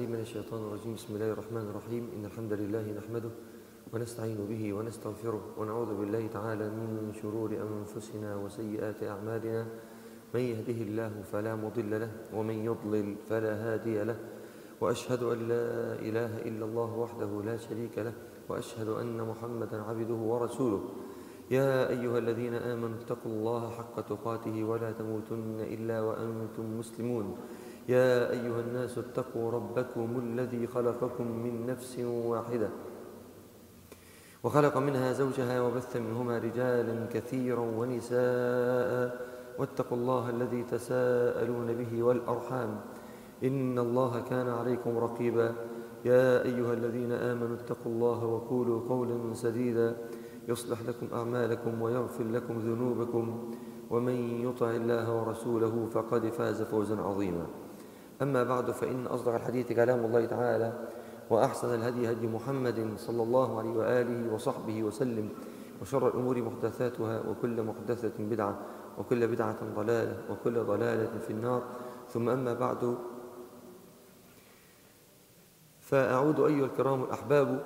من الشيطان الرجيم بسم الله الرحمن الرحيم إن الحمد لله نحمده ونستعين به ونستغفره ونعوذ بالله تعالى من شرور أنفسنا وسيئات أعمالنا من يهده الله فلا مضل له ومن يضلل فلا هادي له وأشهد أن لا إله إلا الله وحده لا شريك له وأشهد أن محمدا عبده ورسوله يا أيها الذين آمنوا اتقوا الله حق تقاته ولا تموتن إلا وأنتم مسلمون يا أيها الناس اتقوا ربكم الذي خلقكم من نفس واحدة وخلق منها زوجها وبث منهما رجالا كثيرا ونساء واتقوا الله الذي تساءلون به والأرحام إن الله كان عليكم رقيبا يا أيها الذين آمنوا اتقوا الله وقولوا قولا سديدا يصلح لكم أعمالكم ويغفر لكم ذنوبكم ومن يطع الله ورسوله فقد فاز فوزا عظيما أما بعد فإن أصدق الحديث كلام الله تعالى وأحسن الهدي هدي محمد صلى الله عليه وآله وصحبه وسلم وشر الأمور محدثاتها وكل محدثة بدعة وكل بدعة ضلالة وكل ضلالة في النار ثم أما بعد فأعود أيها الكرام الأحباب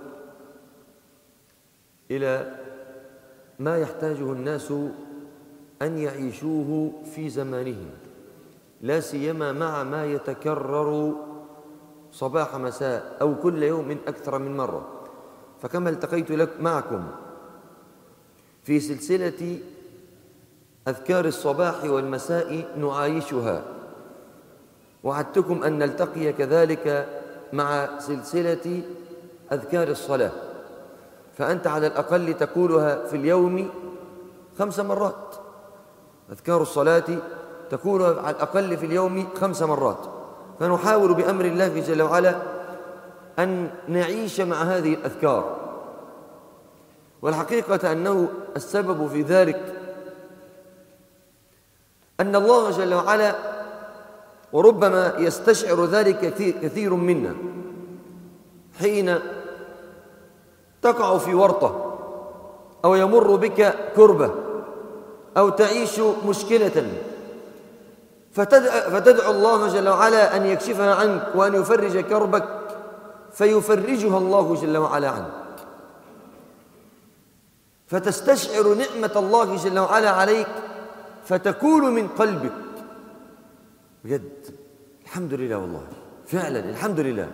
إلى ما يحتاجه الناس أن يعيشوه في زمانهم لا سيما مع ما يتكرر صباح مساء أو كل يوم أكثر من مرة فكما التقيت لك معكم في سلسلة أذكار الصباح والمساء نعايشها وعدتكم أن نلتقي كذلك مع سلسلة أذكار الصلاة فأنت على الأقل تقولها في اليوم خمس مرات أذكار الصلاة تقولها على الأقل في اليوم خمس مرات فنحاول بأمر الله جل وعلا أن نعيش مع هذه الأذكار والحقيقة أنه السبب في ذلك أن الله جل وعلا وربما يستشعر ذلك كثير منا حين تقع في ورطة أو يمر بك كربة أو تعيش مشكلة فتدعو الله جل وعلا أن يكشفها عنك وأن يفرج كربك فيفرجها الله جل وعلا عنك فتستشعر نعمة الله جل وعلا عليك فتكون من قلبك بجد الحمد لله والله فعلا الحمد لله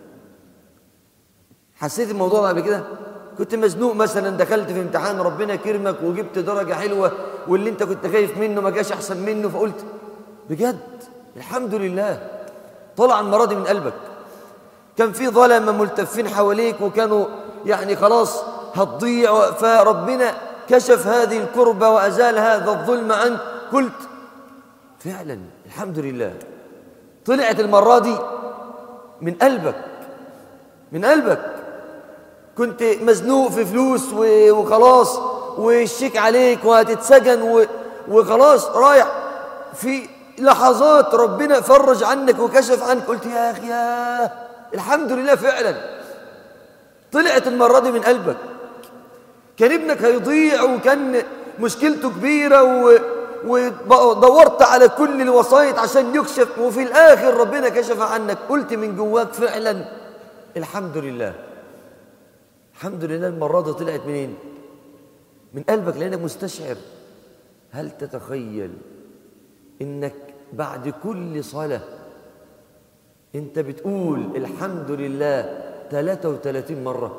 حسيت الموضوع ده قبل كده كنت مزنوق مثلا دخلت في امتحان ربنا كرمك وجبت درجة حلوة واللي انت كنت خايف منه ما جاش احسن منه فقلت بجد الحمد لله طلع المرض من قلبك كان في ظلمة ملتفين حواليك وكانوا يعني خلاص هتضيع فربنا كشف هذه الكربة وأزال هذا الظلم عنك قلت فعلا الحمد لله طلعت المرة دي من قلبك من قلبك كنت مزنوق في فلوس وخلاص والشيك عليك وهتتسجن وخلاص رايح في لحظات ربنا فرج عنك وكشف عنك قلت يا أخي يا الحمد لله فعلا طلعت المرة دي من قلبك كان ابنك هيضيع وكان مشكلته كبيرة و... ودورت على كل الوسائط عشان يكشف وفي الآخر ربنا كشف عنك قلت من جواك فعلا الحمد لله الحمد لله المرة دي طلعت منين من قلبك لأنك مستشعر هل تتخيل إنك بعد كل صلاة أنت بتقول الحمد لله 33 مرة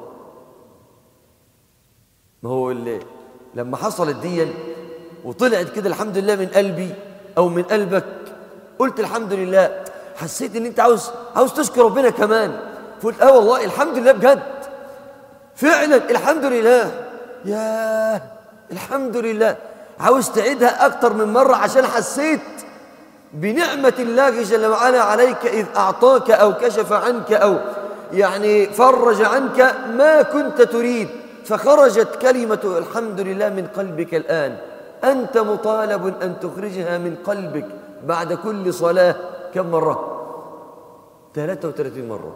ما هو اللي لما حصلت دي وطلعت كده الحمد لله من قلبي أو من قلبك قلت الحمد لله حسيت إن أنت عاوز عاوز تشكر ربنا كمان فقلت آه والله الحمد لله بجد فعلا الحمد لله يا الحمد لله عاوز تعيدها أكتر من مرة عشان حسيت بنعمة الله جل وعلا عليك إذ أعطاك أو كشف عنك أو يعني فرج عنك ما كنت تريد فخرجت كلمة الحمد لله من قلبك الآن أنت مطالب أن تخرجها من قلبك بعد كل صلاة كم مرة 33 مرة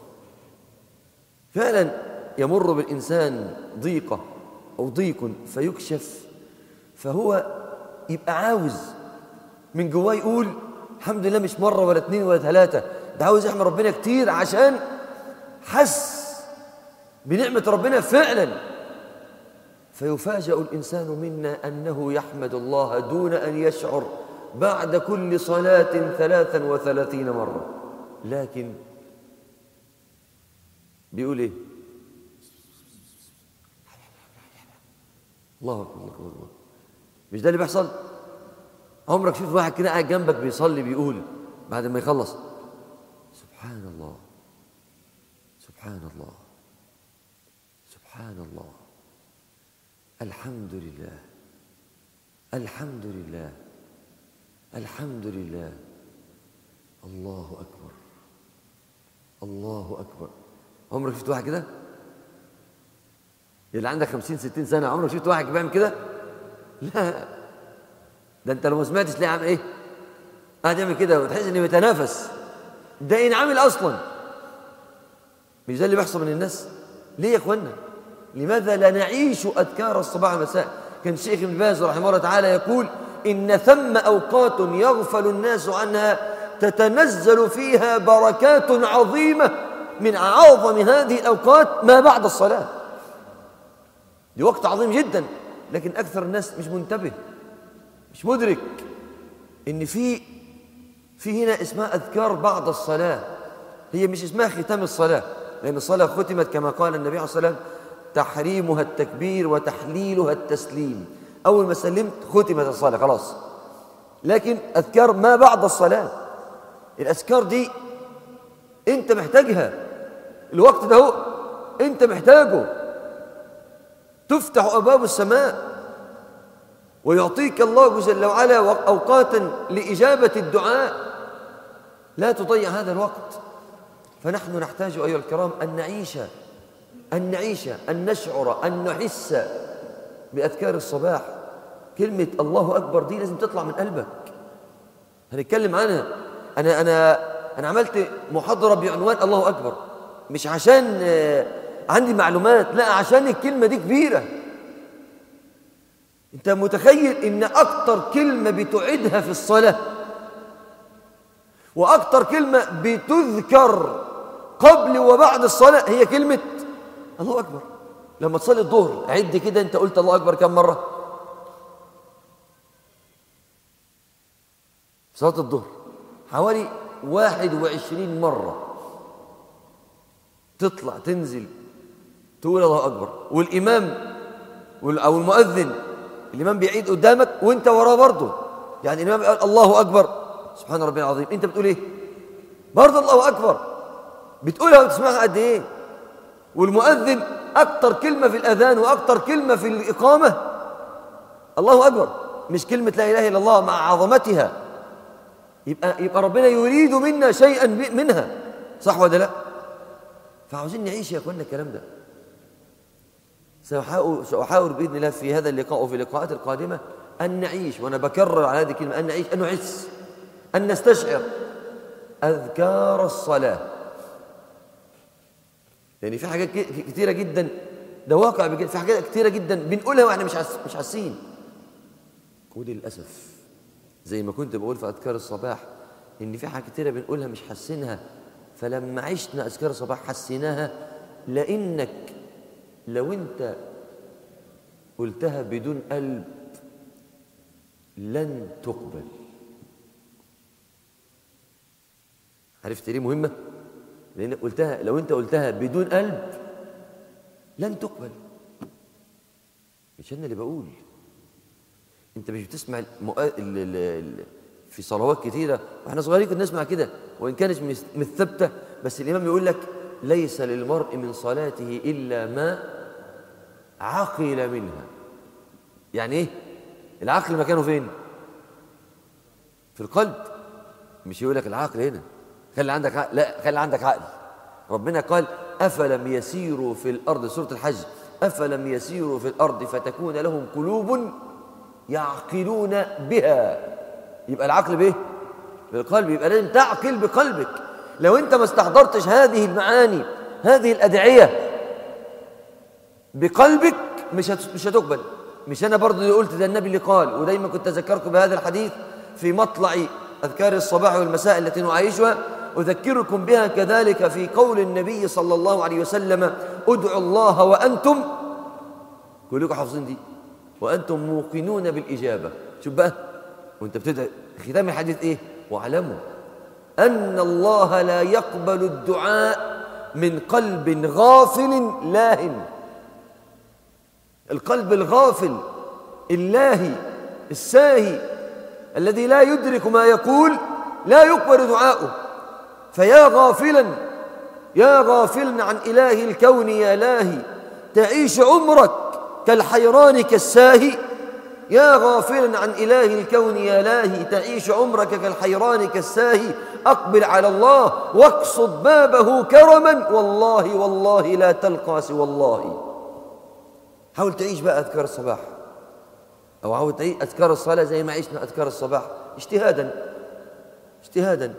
فعلا يمر بالإنسان ضيقة أو ضيق فيكشف فهو يبقى عاوز من جواه يقول الحمد لله مش مرة ولا اتنين ولا ثلاثة ده عاوز يحمد ربنا كتير عشان حس بنعمة ربنا فعلا فيفاجأ الإنسان منا أنه يحمد الله دون أن يشعر بعد كل صلاة ثلاثا وثلاثين مرة لكن بيقول إيه الله أكبر الله أكبر الله مش ده اللي بيحصل عمرك شفت واحد كده قاعد جنبك بيصلي بيقول بعد ما يخلص سبحان الله سبحان الله سبحان الله الحمد لله الحمد لله الحمد لله الله أكبر الله أكبر عمرك شفت واحد كده اللي عندك خمسين ستين سنة عمرك شفت واحد بيعمل كده لا ده انت لو ما سمعتش ليه عامل ايه قاعد يعمل كده وتحس انه بيتنافس ده ان عامل اصلا مش ده اللي بيحصل من الناس ليه يا اخوانا لماذا لا نعيش اذكار الصباح والمساء كان الشيخ ابن باز رحمه الله تعالى يقول ان ثم اوقات يغفل الناس عنها تتنزل فيها بركات عظيمه من اعظم هذه الاوقات ما بعد الصلاه دي وقت عظيم جدا لكن اكثر الناس مش منتبه مش مدرك ان في في هنا اسمها اذكار بعد الصلاه هي مش اسمها ختام الصلاه لان الصلاه ختمت كما قال النبي عليه الصلاه والسلام تحريمها التكبير وتحليلها التسليم اول ما سلمت ختمت الصلاه خلاص لكن اذكار ما بعد الصلاه الاذكار دي انت محتاجها الوقت ده هو انت محتاجه تفتح ابواب السماء ويعطيك الله جل وعلا اوقاتا لاجابه الدعاء لا تضيع هذا الوقت فنحن نحتاج ايها الكرام ان نعيش ان نعيش ان نشعر ان نحس باذكار الصباح كلمه الله اكبر دي لازم تطلع من قلبك هنتكلم عنها انا انا انا عملت محاضره بعنوان الله اكبر مش عشان عندي معلومات لا عشان الكلمه دي كبيره انت متخيل ان اكتر كلمه بتعيدها في الصلاه واكتر كلمه بتذكر قبل وبعد الصلاه هي كلمه الله اكبر لما تصلي الظهر عد كده انت قلت الله اكبر كم مره صلاه الظهر حوالي واحد وعشرين مره تطلع تنزل تقول الله اكبر والامام او المؤذن الإمام بيعيد قدامك وانت وراه برضه يعني الإمام قال الله أكبر سبحان ربي العظيم انت بتقول ايه برضه الله أكبر بتقولها وتسمعها قد ايه والمؤذن أكتر كلمة في الأذان وأكتر كلمة في الإقامة الله أكبر مش كلمة لا إله إلا الله مع عظمتها يبقى, يبقى ربنا يريد منا شيئا منها صح ولا لا فعاوزين نعيش يا اخوانا الكلام ده سأحاول بإذن الله في هذا اللقاء وفي اللقاءات القادمة أن نعيش وأنا بكرر على هذه الكلمة أن نعيش أن نحس أن نستشعر أذكار الصلاة يعني في حاجات كثيرة جدا ده واقع بجد في حاجات كثيرة جدا بنقولها واحنا مش حس مش حاسين وللأسف زي ما كنت بقول في أذكار الصباح إن في حاجات كثيرة بنقولها مش حاسينها فلما عشنا أذكار الصباح حسيناها لأنك لو انت قلتها بدون قلب لن تقبل عرفت ليه مهمه لان قلتها لو انت قلتها بدون قلب لن تقبل مش انا اللي بقول انت مش بتسمع المؤ... ال... ال... ال... في صلوات كثيره واحنا صغيرين كنا نسمع كده وان كانت مش ثابته بس الامام يقول لك ليس للمرء من صلاته الا ما عقل منها يعني ايه العقل مكانه فين في القلب مش يقول لك العقل هنا خلي عندك عقل لا خلي عندك عقل ربنا قال افلم يسيروا في الارض سوره الحج افلم يسيروا في الارض فتكون لهم قلوب يعقلون بها يبقى العقل بايه بالقلب يبقى لازم تعقل بقلبك لو انت ما استحضرتش هذه المعاني هذه الادعيه بقلبك مش مش هتقبل مش انا برضه اللي قلت ده النبي اللي قال ودايما كنت اذكركم بهذا الحديث في مطلع اذكار الصباح والمساء التي نعيشها أذكركم بها كذلك في قول النبي صلى الله عليه وسلم ادعوا الله وأنتم كلكم حافظين دي وأنتم موقنون بالإجابة شوف بقى وانت بتدعي ختام الحديث ايه واعلموا أن الله لا يقبل الدعاء من قلب غافل لاهٍ القلب الغافل اللاهي الساهي الذي لا يدرك ما يقول لا يقبل دعاؤه فيا غافلا يا غافلا عن إله الكون يا لاهي تعيش عمرك كالحيران كالساهي يا غافلا عن إله الكون يا لاهي تعيش عمرك كالحيران كالساهي أقبل على الله واقصد بابه كرما والله والله لا تلقى سوى الله حاول تعيش بقى أذكار الصباح أو حاول تعيش أذكار الصلاة زي ما عشنا أذكار الصباح اجتهادا اجتهادا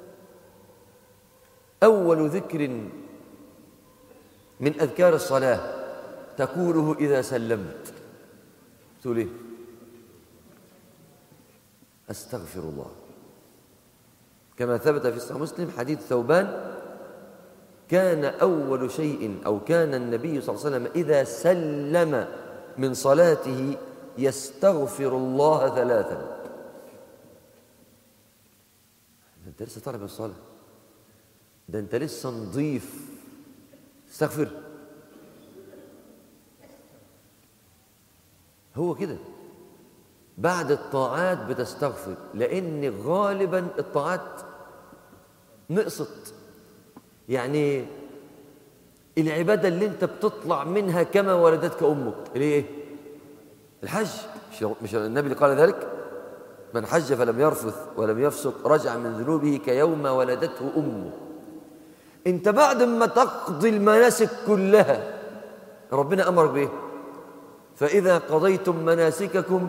أول ذكر من أذكار الصلاة تقوله إذا سلمت تقول إيه أستغفر الله كما ثبت في صحيح مسلم حديث ثوبان كان أول شيء أو كان النبي صلى الله عليه وسلم إذا سلم من صلاته يستغفر الله ثلاثا أنت لسه طالع من الصلاة ده أنت لسه نظيف استغفر هو كده بعد الطاعات بتستغفر لأن غالبا الطاعات نقصت يعني العبادة اللي انت بتطلع منها كما ولدتك أمك اللي ايه الحج مش, مش النبي اللي قال ذلك من حج فلم يرفث ولم يفسق رجع من ذنوبه كيوم ولدته أمه انت بعد ما تقضي المناسك كلها ربنا أمرك بإيه فإذا قضيتم مناسككم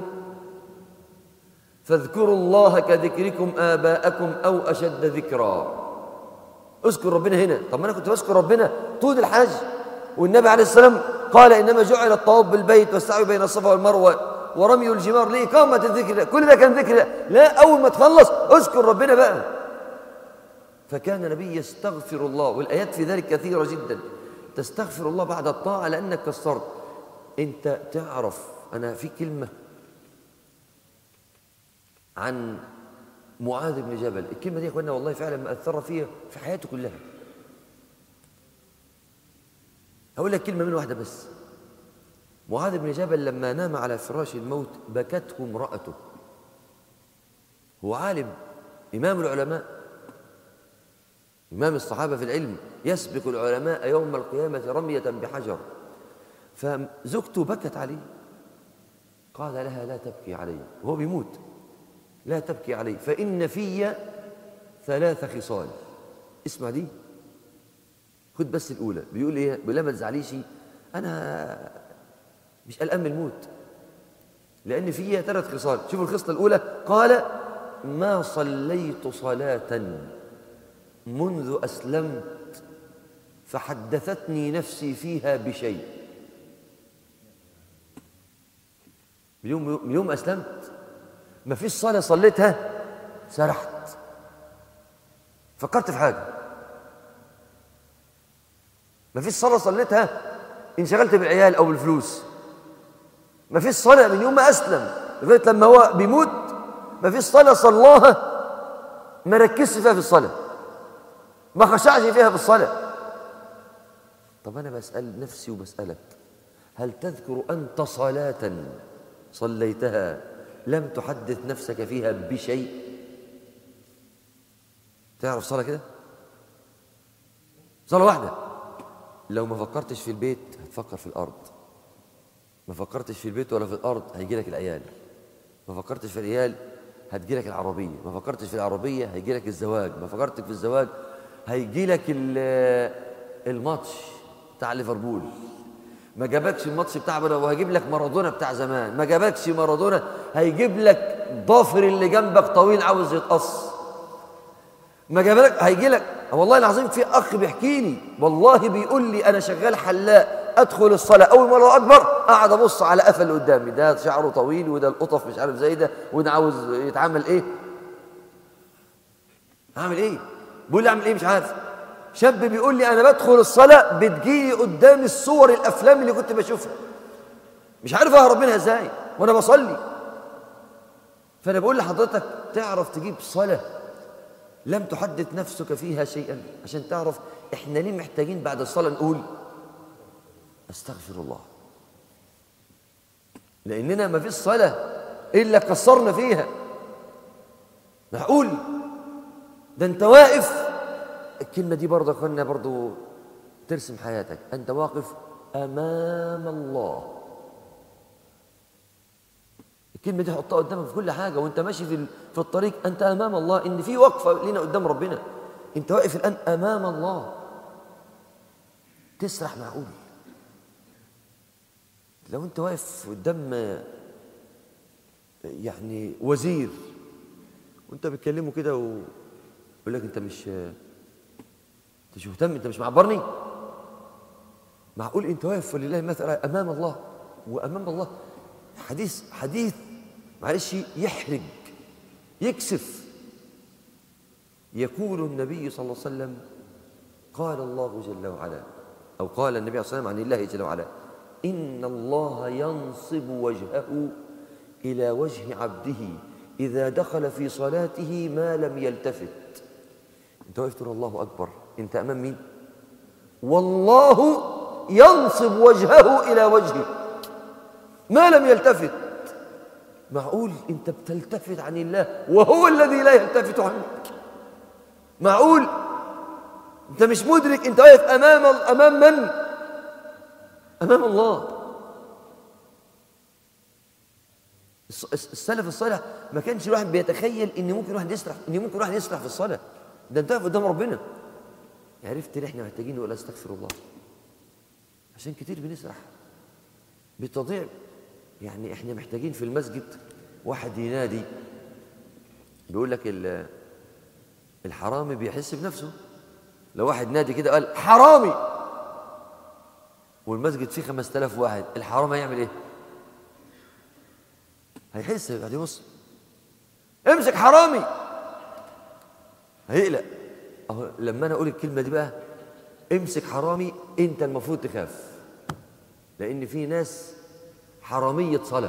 فاذكروا الله كذكركم آباءكم أو أشد ذكرًا اذكر ربنا هنا طب ما انا كنت بذكر ربنا طول الحج والنبي عليه السلام قال انما جعل الطواف بالبيت والسعي بين الصفا والمروه ورمي الجمار لإقامة الذكر كل ده كان ذكر لا أول ما تخلص اذكر ربنا بقى فكان النبي يستغفر الله والآيات في ذلك كثيرة جدا تستغفر الله بعد الطاعة لأنك كسرت أنت تعرف أنا في كلمة عن معاذ بن جبل الكلمة دي يا اخوانا والله فعلا مأثرة فيها في حياته كلها هقول لك كلمة من واحدة بس معاذ بن جبل لما نام على فراش الموت بكته امرأته هو عالم إمام العلماء إمام الصحابة في العلم يسبق العلماء يوم القيامة رمية بحجر فزوجته بكت عليه قال لها لا تبكي علي وهو بيموت لا تبكي علي فإن في ثلاث خصال اسمع دي خد بس الأولى بيقول إيه بيقول ما تزعليش أنا مش قلقان من الموت لأن فيها ثلاث خصال شوفوا الخصلة الأولى قال ما صليت صلاة منذ أسلمت فحدثتني نفسي فيها بشيء من يوم من يوم أسلمت ما فيش صلاة صليتها سرحت فكرت في حاجة ما فيش صلاة صليتها انشغلت بالعيال أو بالفلوس ما فيش صلاة من يوم ما أسلم لغاية لما هو بيموت ما فيش صلاة صلاها ما ركزش فيها في الصلاة ما خشعش فيها في الصلاة طب أنا بسأل نفسي وبسألك هل تذكر أنت صلاة صليتها لم تحدث نفسك فيها بشيء تعرف صلاة كده صلاة واحدة لو ما فكرتش في البيت هتفكر في الأرض ما فكرتش في البيت ولا في الأرض هيجي لك العيال ما فكرتش في العيال هتجي لك العربية ما فكرتش في العربية هيجي لك الزواج ما فكرتك في الزواج هيجي لك الماتش بتاع ليفربول ما جابكش الماتش بتاع وهجيب لك مارادونا بتاع زمان ما جابكش مارادونا هيجيب لك ضافر اللي جنبك طويل عاوز يتقص ما جابلك هيجي لك والله العظيم في اخ بيحكي لي والله بيقول لي انا شغال حلاق ادخل الصلاه اول ما الله اكبر قاعد ابص على قفا اللي قدامي ده شعره طويل وده القطف مش عارف زي ده وده عاوز يتعامل ايه عامل ايه بيقول لي اعمل ايه مش عارف شاب بيقول لي انا بدخل الصلاه بتجيلي قدامي الصور الافلام اللي كنت بشوفها مش عارف اهرب منها ازاي وانا بصلي فانا بقول لحضرتك تعرف تجيب صلاه لم تحدث نفسك فيها شيئا عشان تعرف احنا ليه محتاجين بعد الصلاه نقول استغفر الله لاننا ما فيش صلاه الا قصرنا فيها معقول ده انت واقف الكلمه دي برضه كنا برضه ترسم حياتك انت واقف امام الله الكلمه دي حطها قدامك في كل حاجه وانت ماشي في في الطريق انت امام الله ان في وقفه لنا قدام ربنا انت واقف الان امام الله تسرح معقول لو انت واقف قدام يعني وزير وانت بتكلمه كده ويقول لك انت مش انت مش مهتم انت مش معبرني معقول انت واقف ولله مثلا امام الله وامام الله حديث حديث معلش يحرج يكسف يقول النبي صلى الله عليه وسلم قال الله جل وعلا او قال النبي صلى الله عليه وسلم عن الله جل وعلا ان الله ينصب وجهه الى وجه عبده اذا دخل في صلاته ما لم يلتفت انت واقف تقول الله اكبر انت امام مين والله ينصب وجهه الى وجهه ما لم يلتفت معقول انت بتلتفت عن الله وهو الذي لا يلتفت عنك معقول انت مش مدرك انت واقف امام امام من امام الله السلف الصالح ما كانش الواحد بيتخيل ان ممكن واحد يسرح ان ممكن واحد يسرح في الصلاه ده انت واقف قدام ربنا عرفت ليه احنا محتاجين نقول استغفر الله عشان كتير بنسرح بتضيع يعني احنا محتاجين في المسجد واحد ينادي بيقول لك الحرامي بيحس بنفسه لو واحد نادي كده قال حرامي والمسجد فيه 5000 واحد الحرامي هيعمل ايه هيحس بعد يبص امسك حرامي هيقلق اهو لما انا اقول الكلمه دي بقى امسك حرامي انت المفروض تخاف لان في ناس حراميه صلاه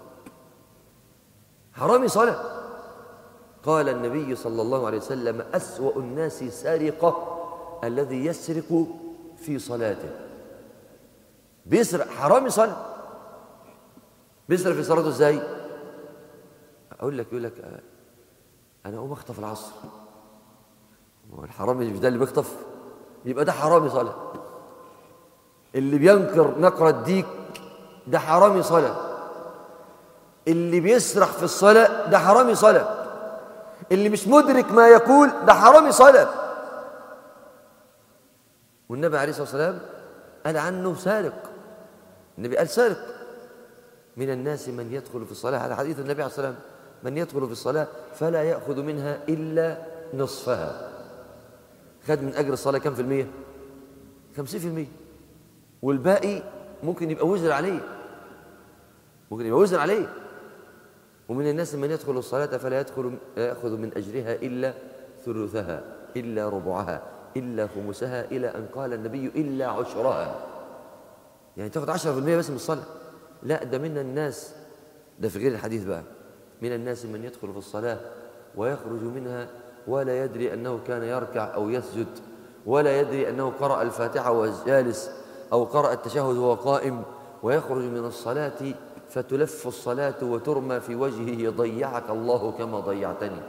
حرامي صلاه قال النبي صلى الله عليه وسلم اسوا الناس سارقه الذي يسرق في صلاته بيسرق حرامي صلاه بيسرق في صلاته ازاي اقول لك يقول لك انا اقوم اخطف العصر هو الحرامي مش ده اللي بيخطف يبقى ده حرامي صلاه اللي بينكر نقر الديك ده حرامي صلاه اللي بيسرح في الصلاه ده حرامي صلاه اللي مش مدرك ما يقول ده حرامي صلاه والنبي عليه الصلاه والسلام قال عنه سارق النبي قال سارق من الناس من يدخل في الصلاه هذا حديث النبي عليه الصلاه والسلام من يدخل في الصلاة فلا يأخذ منها إلا نصفها خد من أجر الصلاة كم في المية خمسين في المية والباقي ممكن يبقى وزر عليه ممكن يبقى وزر عليه ومن الناس من يدخل الصلاة فلا يدخل يأخذ من أجرها إلا ثلثها إلا ربعها إلا خمسها إلى أن قال النبي إلا عشرها يعني تاخد عشرة في المية بس من الصلاة لا ده من الناس ده في غير الحديث بقى من الناس من يدخل في الصلاة ويخرج منها ولا يدري أنه كان يركع أو يسجد ولا يدري أنه قرأ الفاتحة وهو جالس أو قرأ التشهد وهو قائم ويخرج من الصلاة فتلف الصلاة وترمى في وجهه ضيعك الله كما ضيعتني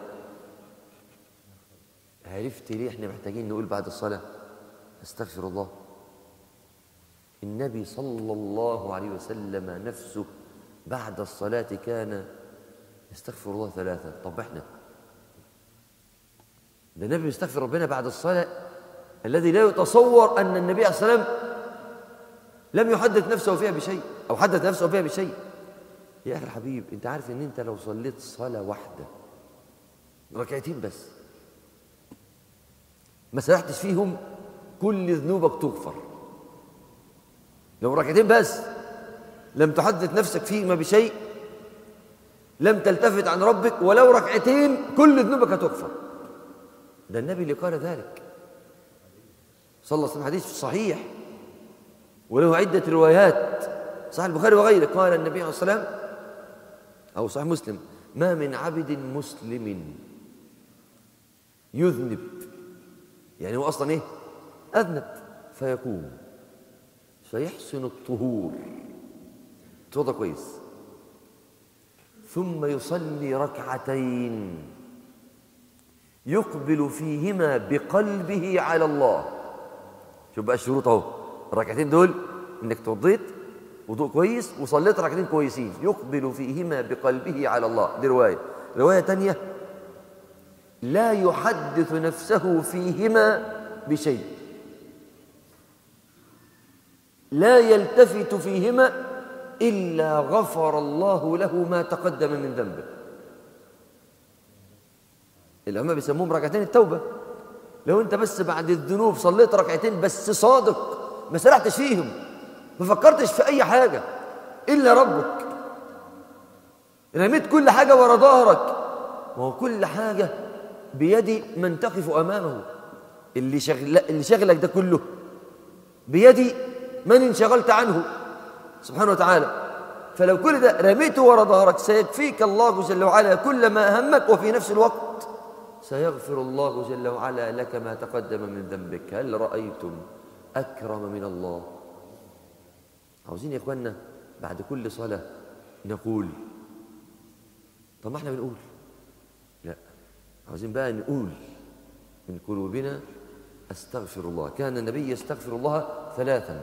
عرفت ليه احنا محتاجين نقول بعد الصلاة استغفر الله النبي صلى الله عليه وسلم نفسه بعد الصلاة كان يستغفر الله ثلاثة طب احنا ده النبي يستغفر ربنا بعد الصلاة الذي لا يتصور أن النبي عليه الصلاة والسلام لم يحدث نفسه فيها بشيء أو حدث نفسه فيها بشيء يا أخي الحبيب أنت عارف أن أنت لو صليت صلاة واحدة ركعتين بس ما سرحتش فيهم كل ذنوبك تغفر لو ركعتين بس لم تحدث نفسك فيهما بشيء لم تلتفت عن ربك ولو ركعتين كل ذنوبك هتغفر ده النبي اللي قال ذلك صلى الله عليه وسلم حديث صحيح وله عدة روايات صحيح البخاري وغيره قال النبي عليه الصلاة والسلام أو صحيح مسلم ما من عبد مسلم يذنب يعني هو أصلا إيه أذنب فيقوم فيحسن الطهور توضى كويس ثم يصلي ركعتين يقبل فيهما بقلبه على الله شوف بقى الشروط اهو الركعتين دول انك توضيت وضوء كويس وصليت ركعتين كويسين يقبل فيهما بقلبه على الله دي روايه روايه تانية لا يحدث نفسه فيهما بشيء لا يلتفت فيهما الا غفر الله له ما تقدم من ذنبه العلماء بيسموهم ركعتين التوبه لو انت بس بعد الذنوب صليت ركعتين بس صادق ما سرحتش فيهم ما فكرتش في اي حاجه الا ربك رميت كل حاجه ورا ظهرك ما هو كل حاجه بيد من تقف امامه اللي شغل اللي شغلك ده كله بيد من انشغلت عنه سبحانه وتعالى فلو كل ده رميته ورا ظهرك سيكفيك الله جل وعلا كل ما همك وفي نفس الوقت سيغفر الله جل وعلا لك ما تقدم من ذنبك هل رأيتم أكرم من الله عاوزين يا إخواننا بعد كل صلاة نقول طب ما احنا بنقول لا عاوزين بقى نقول من قلوبنا استغفر الله كان النبي يستغفر الله ثلاثا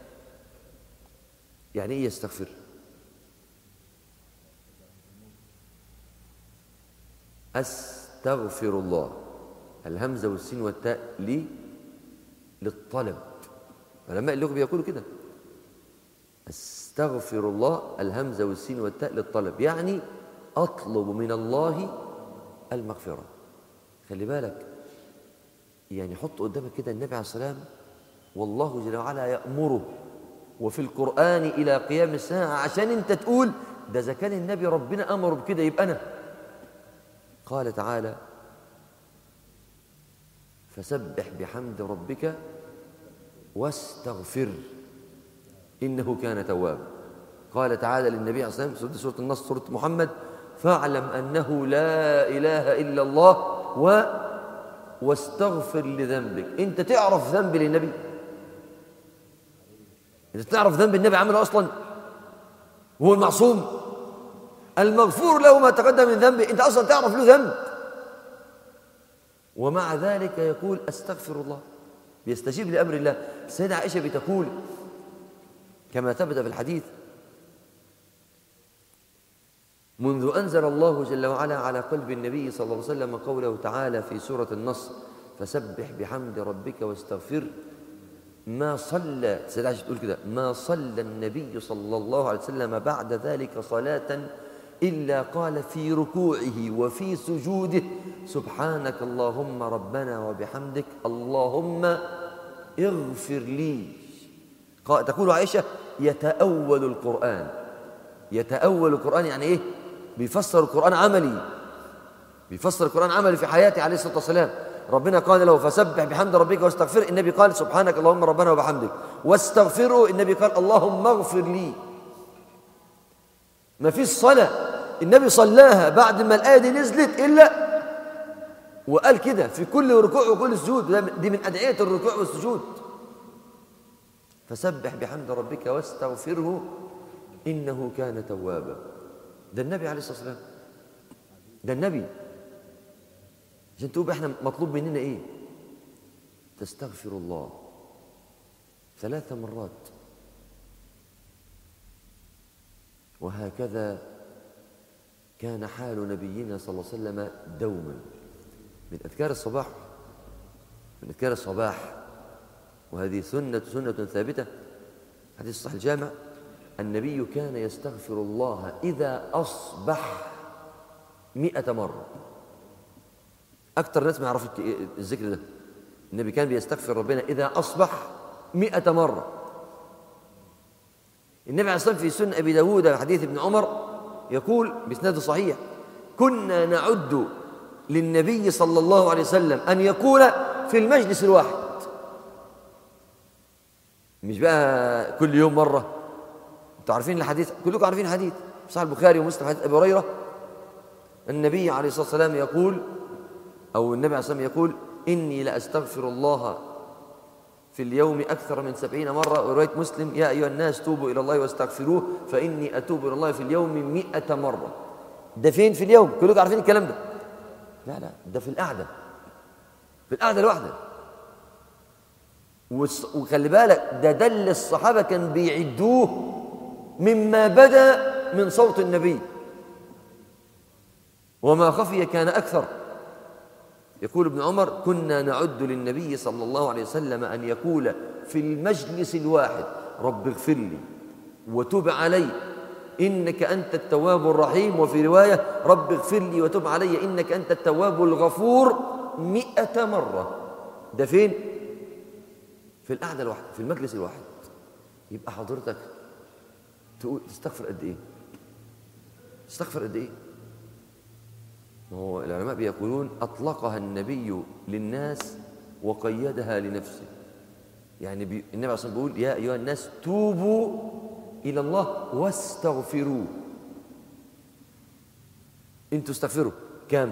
يعني ايه يستغفر استغفر الله الهمزه والسين والتاء لي للطلب علماء اللغه بيقولوا كده استغفر الله الهمزه والسين والتاء للطلب يعني اطلب من الله المغفره خلي بالك يعني حط قدامك كده النبي عليه السلام والله جل وعلا يأمره وفي القرآن إلى قيام الساعة عشان أنت تقول ده إذا كان النبي ربنا أمره بكده يبقى أنا قال تعالى فسبح بحمد ربك واستغفر إنه كان توابا قال تعالى للنبي عليه الصلاة والسلام سورة النصر سورة محمد فاعلم أنه لا إله إلا الله و واستغفر لذنبك انت تعرف ذنب للنبي انت تعرف ذنب النبي عمله اصلا وهو المعصوم المغفور له ما تقدم من ذنبه انت اصلا تعرف له ذنب ومع ذلك يقول استغفر الله بيستجيب لامر الله السيده عائشه بتقول كما ثبت في الحديث منذ أنزل الله جل وعلا على قلب النبي صلى الله عليه وسلم قوله تعالى في سورة النصر فسبح بحمد ربك واستغفر ما صلى سيدة عائشة تقول كده ما صلى النبي صلى الله عليه وسلم بعد ذلك صلاة إلا قال في ركوعه وفي سجوده سبحانك اللهم ربنا وبحمدك اللهم اغفر لي تقول عائشة يتأول القرآن يتأول القرآن يعني إيه بيفسر القرآن عملي بيفسر القرآن عملي في حياته عليه الصلاة والسلام ربنا قال له فسبح بحمد ربك واستغفر النبي قال سبحانك اللهم ربنا وبحمدك واستغفره النبي قال اللهم اغفر لي ما فيش صلاة النبي صلاها بعد ما الآية دي نزلت إلا وقال كده في كل ركوع وكل سجود دي من أدعية الركوع والسجود فسبح بحمد ربك واستغفره إنه كان توابا ده النبي عليه الصلاة والسلام ده النبي عشان تقول احنا مطلوب مننا ايه تستغفر الله ثلاث مرات وهكذا كان حال نبينا صلى الله عليه وسلم دوما من أذكار الصباح من أذكار الصباح وهذه سنة سنة ثابتة حديث صح الجامع النبي كان يستغفر الله إذا أصبح مئة مرة أكثر ناس ما يعرفوا الذكر ده النبي كان بيستغفر ربنا إذا أصبح مئة مرة النبي عليه الصلاة والسلام في سنة أبي داود حديث ابن عمر يقول بإسناد صحيح كنا نعد للنبي صلى الله عليه وسلم أن يقول في المجلس الواحد مش بقى كل يوم مرة انتوا عارفين الحديث كلكم عارفين الحديث صحيح البخاري ومسلم حديث أبي هريرة النبي عليه الصلاة والسلام يقول أو النبي عليه الصلاة والسلام يقول إني لأستغفر الله في اليوم أكثر من سبعين مرة ورواية مسلم يا أيها الناس توبوا إلى الله واستغفروه فإني أتوب إلى الله في اليوم مئة مرة ده فين في اليوم كلكم عارفين الكلام ده لا لا ده في القعدة في القعدة الواحدة والص- وخلي بالك ده دل الصحابة كان بيعدوه مما بدا من صوت النبي وما خفي كان أكثر يقول ابن عمر كنا نعد للنبي صلى الله عليه وسلم أن يقول في المجلس الواحد رب اغفر لي وتب علي إنك أنت التواب الرحيم وفي رواية رب اغفر لي وتب علي إنك أنت التواب الغفور مئة مرة ده فين؟ في القعدة الواحدة في المجلس الواحد يبقى حضرتك تقول تستغفر قد إيه؟ تستغفر قد إيه؟ ما هو العلماء بيقولون أطلقها النبي للناس وقيدها لنفسه يعني بي... النبي عليه الصلاة والسلام بيقول يا أيها الناس توبوا إلى الله واستغفروه انتوا استغفروا كام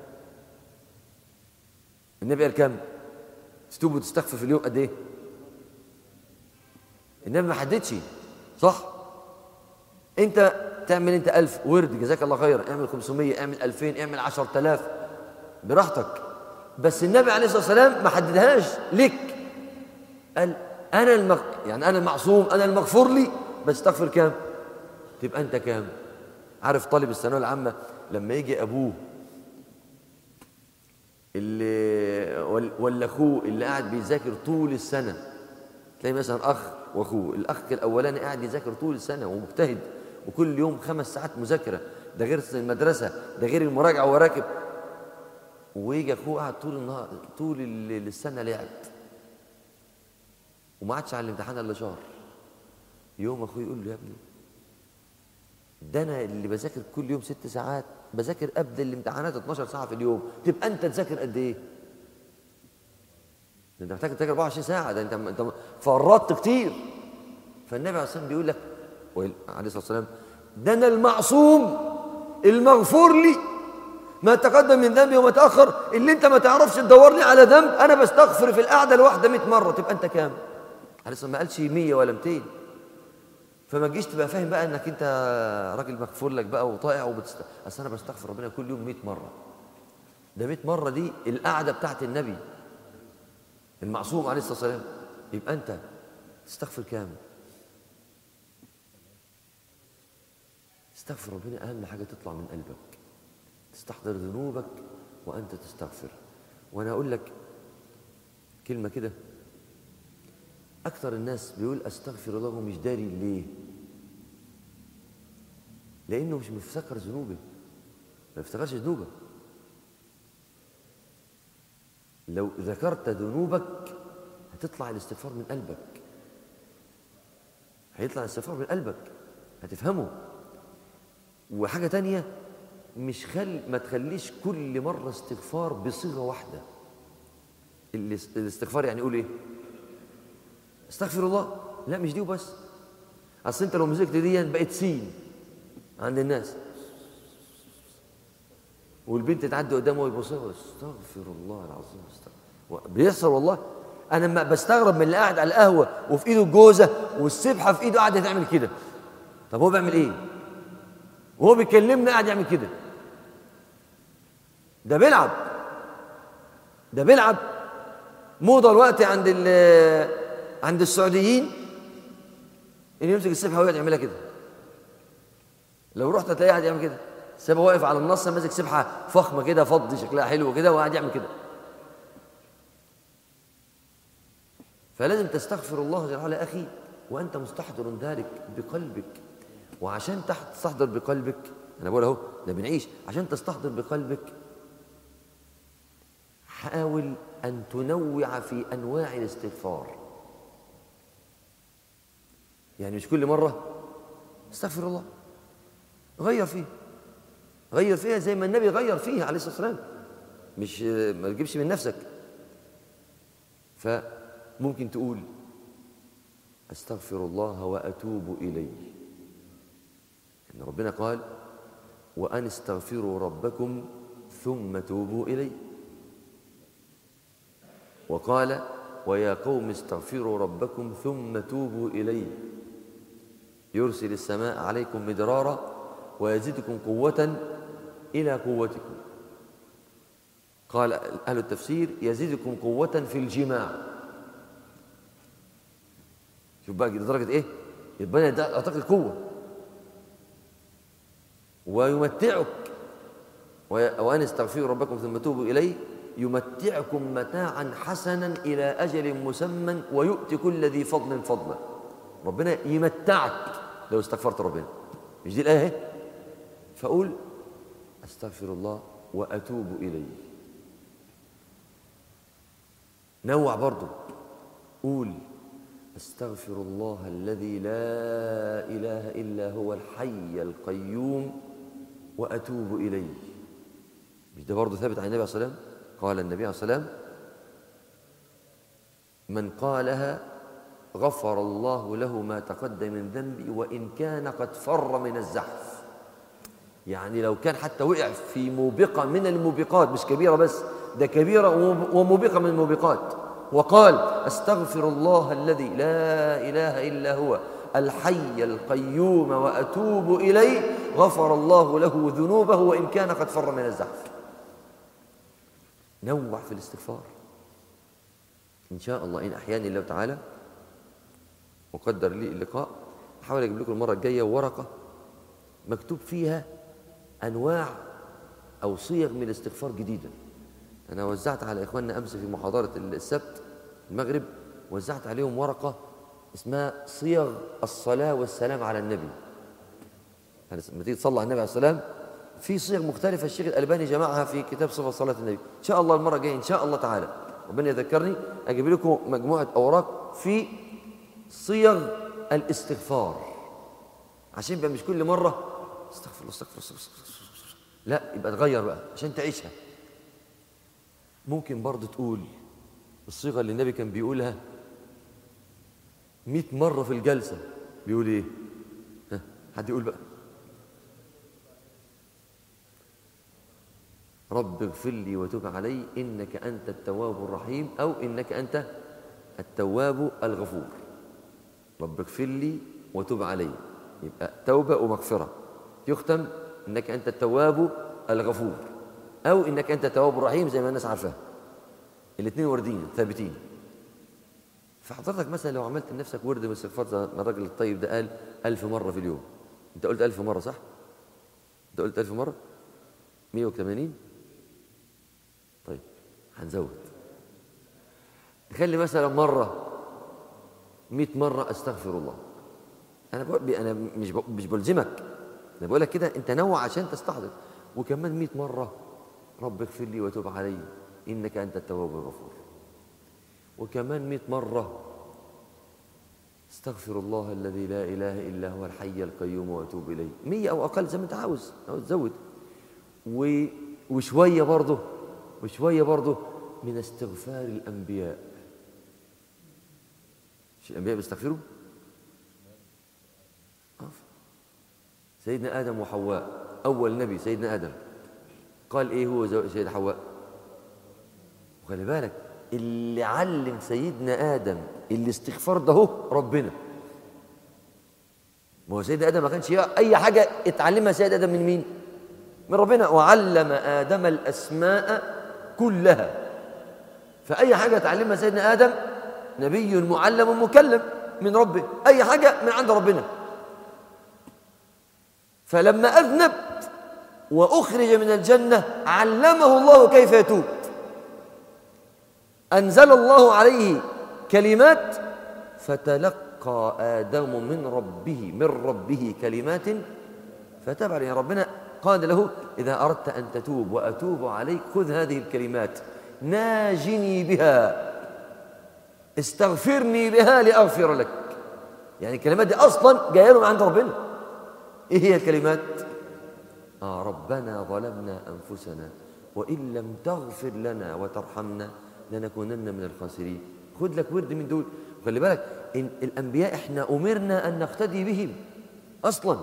النبي قال كام تتوبوا تستغفر في اليوم قد ايه النبي ما حددش صح انت تعمل انت ألف ورد جزاك الله خيرا اعمل 500 اعمل 2000 اعمل 10000 براحتك بس النبي عليه الصلاه والسلام ما حددهاش لك قال انا المغ... يعني انا المعصوم انا المغفور لي بستغفر كام تبقى انت كام عارف طالب الثانويه العامه لما يجي ابوه اللي ولا- ولا اخوه اللي قاعد بيذاكر طول السنه تلاقي مثلا اخ واخوه الاخ الاولاني قاعد يذاكر طول السنه ومجتهد وكل يوم خمس ساعات مذاكره ده غير المدرسه ده غير المراجعه وراكب ويجي اخوه قاعد طول النهار طول ال- السنه لعب وما عادش على الامتحان الا شهر يوم اخوه يقول له يا ابني ده انا اللي بذاكر كل يوم ست ساعات بذاكر قبل الامتحانات 12 ساعه في اليوم تبقى انت تذاكر قد ايه؟ ده انت محتاج تذاكر 24 ساعه ده انت انت فرطت كتير فالنبي عليه الصلاه والسلام بيقول لك وال- عليه الصلاه والسلام ده انا المعصوم المغفور لي ما تقدم من ذنبي وما تاخر اللي انت ما تعرفش تدور لي على ذنب انا بستغفر في القعده الواحده 100 مره تبقى انت كام؟ عليه الصلاه والسلام ما قالش 100 ولا 200 فما تجيش تبقى فاهم بقى انك انت راجل مغفور لك بقى وطائع وبتست... اصل انا بستغفر ربنا كل يوم 100 مره ده 100 مره دي القعده بتاعت النبي المعصوم عليه الصلاه والسلام يبقى انت تستغفر كام تستغفر ربنا اهم حاجه تطلع من قلبك تستحضر ذنوبك وانت تستغفر وانا اقول لك كلمه كده أكثر الناس بيقول أستغفر الله ومش داري ليه؟ لأنه مش مفتكر ذنوبه ما يفتكرش ذنوبه لو ذكرت ذنوبك هتطلع الاستغفار من قلبك هيطلع الاستغفار من قلبك هتفهمه وحاجة تانية مش خل ما تخليش كل مرة استغفار بصيغة واحدة الاس- الاستغفار يعني يقول ايه؟ استغفر الله لا مش دي وبس اصل انت لو مسكت دي بقت سين عند الناس والبنت تعدي قدامه ويبص لها استغفر الله العظيم استغفر بيحصل والله انا ما بستغرب من اللي قاعد على القهوه وفي ايده الجوزه والسبحه في ايده قاعده تعمل كده طب هو بيعمل ايه وهو بيكلمنا قاعد يعمل كده ده بيلعب ده بيلعب موضه الوقت عند ال عند السعوديين ان يمسك السبحه ويقعد يعملها كده لو رحت هتلاقيه قاعد يعمل كده سيبه واقف على النص ماسك سبحه فخمه كده فضي شكلها حلو كده وقاعد يعمل كده فلازم تستغفر الله جل وعلا اخي وانت مستحضر ذلك بقلبك وعشان تحت تستحضر بقلبك انا بقول اهو ده بنعيش عشان تستحضر بقلبك حاول ان تنوع في انواع الاستغفار يعني مش كل مره استغفر الله غير فيه غير فيها زي ما النبي غير فيها عليه الصلاه والسلام مش ما تجيبش من نفسك فممكن تقول أستغفر الله وأتوب إليه إن ربنا قال وأن استغفروا ربكم ثم توبوا إليه وقال ويا قوم استغفروا ربكم ثم توبوا إليه يرسل السماء عليكم مدرارا ويزيدكم قوة إلى قوتكم قال أهل التفسير يزيدكم قوة في الجماع شوف بقى لدرجة إيه يبقى ده أعطاك القوة ويمتعك وأن استغفروا ربكم ثم توبوا إليه يمتعكم متاعا حسنا إلى أجل مسمى ويؤتي كل ذي فضل فضلا ربنا يمتعك لو استغفرت ربنا مش دي الآية اهي فأقول أستغفر الله وأتوب إليه نوع برضو قول أستغفر الله الذي لا إله إلا هو الحي القيوم وأتوب إليه مش ده برضه ثابت عن النبي عليه الصلاة والسلام قال النبي عليه الصلاة والسلام من قالها غفر الله له ما تقدم من ذنبي وإن كان قد فر من الزحف يعني لو كان حتى وقع في موبقة من الموبقات مش كبيرة بس ده كبيرة وموبقة من الموبقات وقال استغفر الله الذي لا إله إلا هو الحي القيوم وأتوب إليه غفر الله له ذنوبه وإن كان قد فر من الزحف نوع في الاستغفار إن شاء الله إن أحياني الله تعالى وقدر لي اللقاء أحاول أجيب لكم المرة الجاية ورقة مكتوب فيها أنواع أو صيغ من الاستغفار جديدة أنا وزعت على إخواننا أمس في محاضرة السبت المغرب وزعت عليهم ورقة اسمها صيغ الصلاة والسلام على النبي يعني لما تيجي تصلي على النبي عليه السلام في صيغ مختلفة الشيخ الألباني جمعها في كتاب صفة صلاة النبي إن شاء الله المرة الجاية إن شاء الله تعالى ربنا يذكرني أجيب لكم مجموعة أوراق في صيغ الاستغفار عشان يبقى مش كل مرة استغفر الله استغفر الله استغفر الله لا يبقى تغير بقى عشان تعيشها ممكن برضه تقول الصيغة اللي النبي كان بيقولها مئة مرة في الجلسة بيقول ايه ها حد يقول بقى رب اغفر لي وتب علي إنك أنت التواب الرحيم أو إنك أنت التواب الغفور رب اغفر لي وتب علي يبقى توبة ومغفرة يختم إنك أنت التواب الغفور أو إنك أنت التواب الرحيم زي ما الناس عارفاه الاثنين واردين ثابتين فحضرتك مثلا لو عملت لنفسك ورد من استغفار زي ما الراجل الطيب ده قال ألف مرة في اليوم أنت قلت ألف مرة صح؟ أنت قلت ألف مرة؟ 180 طيب هنزود نخلي مثلا مرة 100 مرة أستغفر الله أنا بقول أنا مش مش بلزمك أنا بقول لك كده أنت نوع عشان تستحضر وكمان 100 مرة رب اغفر لي وتوب علي إنك أنت التواب الغفور وكمان مئة مرة استغفر الله الذي لا إله إلا هو الحي القيوم وأتوب إليه مية أو أقل زي ما أنت عاوز أو تزود و... وشوية برضه وشوية برضه من استغفار الأنبياء مش الأنبياء بيستغفروا؟ سيدنا آدم وحواء أول نبي سيدنا آدم قال إيه هو سيدنا حواء وخلي بالك اللي علم سيدنا آدم الاستغفار ده هو ربنا ما هو سيدنا آدم ما كانش أي حاجة اتعلمها سيدنا آدم من مين؟ من ربنا وعلم آدم الأسماء كلها فأي حاجة اتعلمها سيدنا آدم نبي معلم مكلم من ربه أي حاجة من عند ربنا فلما أذنب وأخرج من الجنة علمه الله كيف يتوب أنزل الله عليه كلمات فتلقى آدم من ربه من ربه كلمات فتاب عليه ربنا قال له إذا أردت أن تتوب وأتوب عليك خذ هذه الكلمات ناجني بها استغفرني بها لأغفر لك يعني الكلمات دي أصلا جاية له من عند ربنا إيه هي الكلمات؟ آه ربنا ظلمنا أنفسنا وإن لم تغفر لنا وترحمنا لنكونن من الخاسرين خد لك ورد من دول خلي بالك إن الأنبياء إحنا أمرنا أن نقتدي بهم أصلا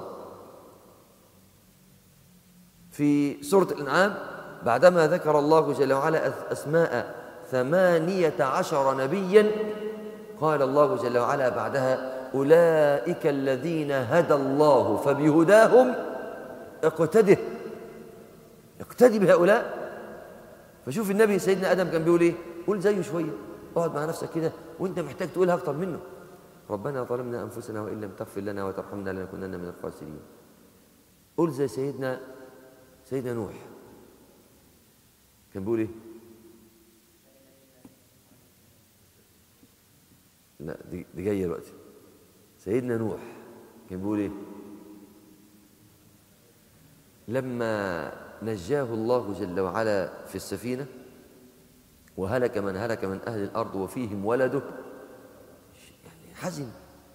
في سورة الأنعام بعدما ذكر الله جل وعلا أسماء ثمانية عشر نبيا قال الله جل وعلا بعدها أولئك الذين هدى الله فبهداهم اقتده اقتدي بهؤلاء فشوف النبي سيدنا آدم كان بيقول إيه قول زيه شوية اقعد مع نفسك كده وانت محتاج تقولها أكتر منه ربنا ظلمنا أنفسنا وإن لم تغفر لنا وترحمنا لنكونن من الخاسرين قول زي سيدنا سيدنا نوح كان بيقول إيه لا دي, دي جايه دلوقتي سيدنا نوح كان بيقول ايه لما نجاه الله جل وعلا في السفينه وهلك من هلك من اهل الارض وفيهم ولده يعني حزن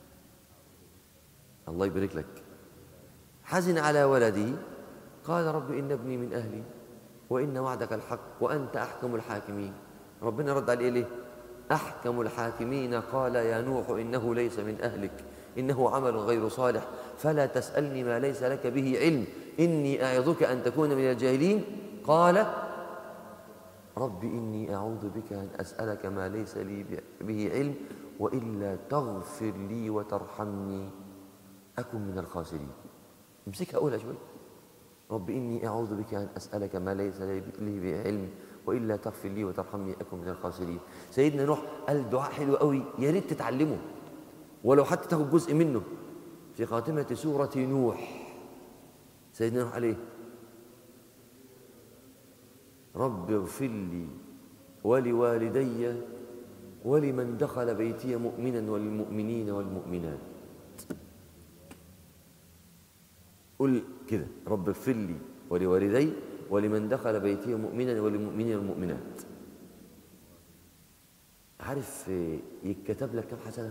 الله يبارك لك حزن على ولده قال رب ان ابني من اهلي وان وعدك الحق وانت احكم الحاكمين ربنا رد عليه ليه أحكم الحاكمين قال يا نوح إنه ليس من أهلك إنه عمل غير صالح فلا تسألني ما ليس لك به علم إني أعظك أن تكون من الجاهلين قال رب إني أعوذ بك أن أسألك ما ليس لي به علم وإلا تغفر لي وترحمني أكن من الخاسرين امسكها أولى شوي رب إني أعوذ بك أن أسألك ما ليس لي به علم وإلا تغفر لي وترحمني أكن من الخاسرين سيدنا نوح قال دعاء حلو قوي يا ريت تتعلمه ولو حتى تاخد جزء منه في خاتمة سورة نوح سيدنا نوح عليه رب اغفر لي ولوالدي ولمن دخل بيتي مؤمنا وللمؤمنين والمؤمنات قل كده رب اغفر لي ولوالدي ولمن دخل بيتي مؤمنا وللمؤمنين والمؤمنات عارف يتكتب لك كم حسنة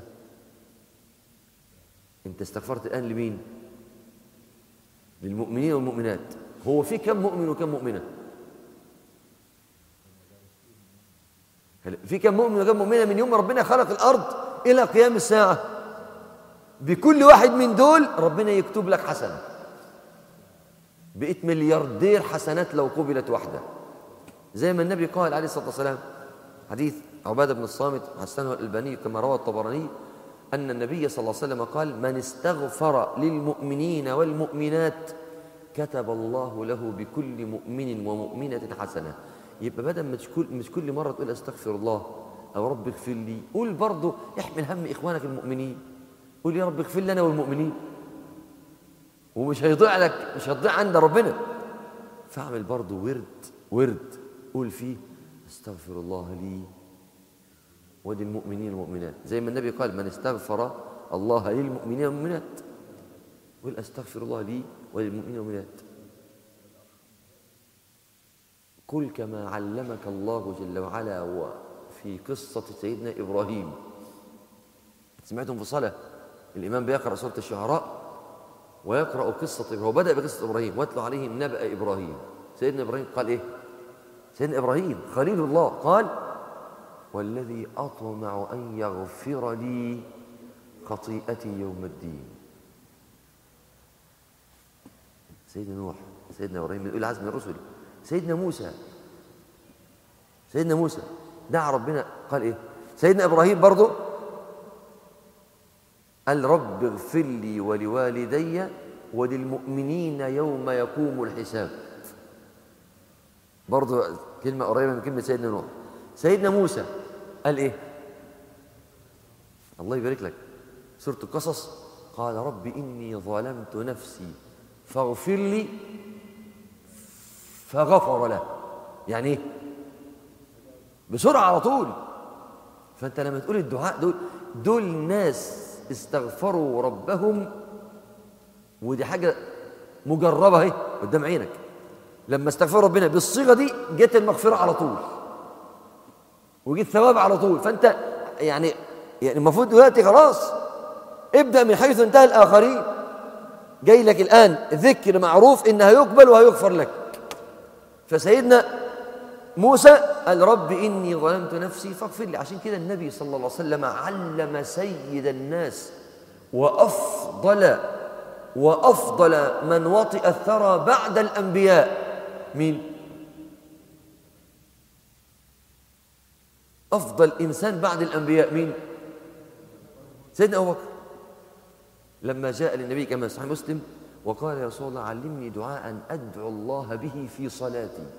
انت استغفرت الآن لمين للمؤمنين والمؤمنات هو في كم مؤمن وكم مؤمنة في كم مؤمن وكم مؤمنة من يوم ربنا خلق الأرض إلى قيام الساعة بكل واحد من دول ربنا يكتب لك حسنة بقيت ملياردير حسنات لو قبلت واحدة زي ما النبي قال عليه الصلاة والسلام حديث عبادة بن الصامت حسنه الألباني كما روى الطبراني أن النبي صلى الله عليه وسلم قال من استغفر للمؤمنين والمؤمنات كتب الله له بكل مؤمن ومؤمنة حسنة يبقى بدل مش كل مش كل مرة تقول استغفر الله أو رب اغفر لي قول برضه احمل هم إخوانك المؤمنين قول يا رب اغفر لنا والمؤمنين ومش هيضيع لك مش هتضيع عند ربنا فاعمل برضه ورد ورد قول فيه استغفر الله لي وللمؤمنين والمؤمنات زي ما النبي قال من استغفر الله للمؤمنين والمؤمنات قل استغفر الله لي وللمؤمنين والمؤمنات قل كما علمك الله جل وعلا وفي قصة سيدنا إبراهيم سمعتم في صلاة الإمام بيقرأ سورة الشعراء ويقرأ قصة إبراهيم هو بدأ بقصة إبراهيم واتلو عليهم نبأ إبراهيم سيدنا إبراهيم قال إيه سيدنا إبراهيم خليل الله قال والذي أطمع أن يغفر لي خطيئتي يوم الدين سيدنا نوح سيدنا إبراهيم من أولي عزم الرسل سيدنا موسى سيدنا موسى دعا ربنا قال إيه سيدنا إبراهيم برضه قال رب اغفر لي ولوالدي وللمؤمنين يوم يقوم الحساب برضه كلمة قريبة من كلمة سيدنا نوح سيدنا موسى قال ايه الله يبارك لك سورة القصص قال رب إني ظلمت نفسي فاغفر لي فغفر له يعني ايه بسرعة على طول فأنت لما تقول الدعاء دول دول ناس استغفروا ربهم ودي حاجة مجربة اهي قدام عينك لما استغفروا ربنا بالصيغة دي جت المغفرة على طول وجه الثواب على طول فانت يعني يعني المفروض دلوقتي خلاص ابدا من حيث انتهى الاخرين جاي لك الان ذكر معروف ان هيقبل وهيغفر لك فسيدنا موسى قال رب إني ظلمت نفسي فاغفر لي عشان كده النبي صلى الله عليه وسلم علم سيد الناس وأفضل وأفضل من وطئ الثرى بعد الأنبياء مين؟ أفضل إنسان بعد الأنبياء مين؟ سيدنا أبو بكر لما جاء للنبي كما صحيح مسلم وقال يا رسول الله علمني دعاء أدعو الله به في صلاتي